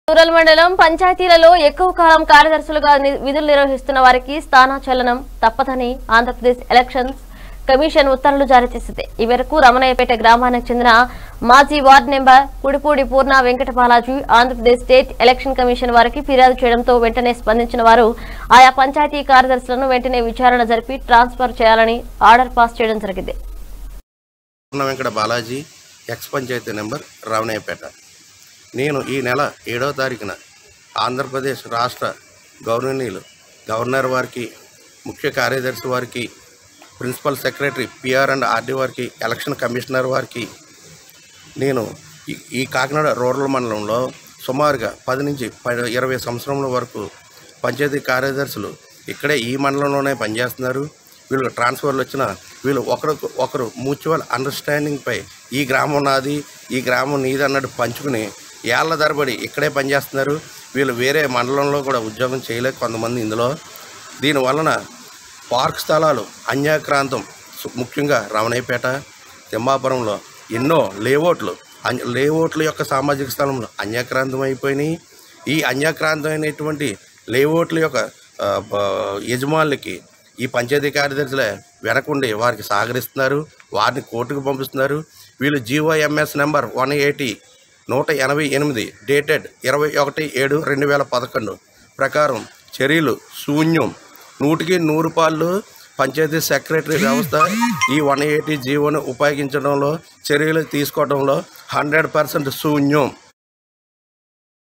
rural మండలం పంచాయతీలలో ఎక్కువ కాలం కార్యదర్శులుగా ని- విధులు నిర్వహిస్తున్న వారికి స్థానాచలనం తప్పదని ఆంధ్రప్రదేశ్ ఎలక్షన్స్ కమిషన్ ఉత్తర్వులు జారీ చేసింది ఈ మేరకు రమణయ్యపేట గ్రామానికి చెందిన మాజీ ward member Kudipudi Purna Venkata Balaji Andhra Pradesh state election commission వారికి ఫిర్యాదు చేయడంతో వెంటనే స్పందించిన వారు ఆయా పంచాయతీ కార్యదర్శులను వెంటనే విచారణ జరిపి ట్రాన్స్ఫర్ చేయాలని ఆర్డర్ పాస్ చేయడం జరిగింది పూర్ణ వెంకట బాలాజీ ఎక్స్ పంచాయతీ నెంబర్ రావణయ్యపేట నేను ఈ నెల ఏడవ తారీఖున ఆంధ్రప్రదేశ్ రాష్ట్ర గవర్నీయులు గవర్నర్ వారికి ముఖ్య కార్యదర్శి వారికి principal secretary P R and R D వారికి ఎలక్షన్ కమిషనర్ వారికి నేను ఈ- ఈ కాకినాడ రూరల్ మండలంలో సుమారుగా పది నుంచి పది ఇరవై సంవత్సరముల వరకు పంచాయతీ కార్యదర్శులు ఇక్కడే ఈ మండలంలోనే పనిచేస్తున్నారు వీళ్ళకి ట్రాన్స్ఫర్లు వచ్చిన వీళ్ళు ఒకరికి ఒకరు మ్యూచువల్ అండర్స్టాండింగ్పై ఈ గ్రామం నాది ఈ గ్రామం నీది అన్నట్టు పంచుకుని ఏళ్ల తరబడి ఇక్కడే పనిచేస్తున్నారు వీళ్ళు వేరే మండలంలో కూడా ఉద్యోగం చేయలేక కొంతమంది ఇందులో దీని వలన పార్క్ స్థలాలు అన్యాక్రాంతం సు- ముఖ్యంగా రమణయ్యపేట తిమ్మాపురంలో ఎన్నో లేఅవుట్లు అన్- లేఅవుట్ల యొక్క సామాజిక స్థలంలో అన్యాక్రాంతం అయిపోయినాయి ఈ అన్యాక్రాంతమైనటువంటి లేఅవుట్ల యొక్క ఆ, బ- యజమానులకి ఈ పంచాయతీ కార్యదర్శులే వెనకుండి వారికి సహకరిస్తున్నారు వారిని కోర్టుకు పంపిస్తున్నారు వీళ్ళు జీఓఎంఎస్ నెంబర్ వన్ ఎయిటీ నూట ఎనభై ఎనిమిది డేటెడ్ ఇరవై ఒకటి ఏడు రెండు వేల పదకొండు ప్రకారం చర్యలు శూన్యం నూటికి నూరు పాళ్ళు పంచాయతీ సెక్రటరీ వ్యవస్థ ఈ వన్ ఎయిటీ జీవోను ఉపయోగించడంలో చర్యలు తీసుకోవడంలో హండ్రెడ్ పర్సెంట్ శూన్యం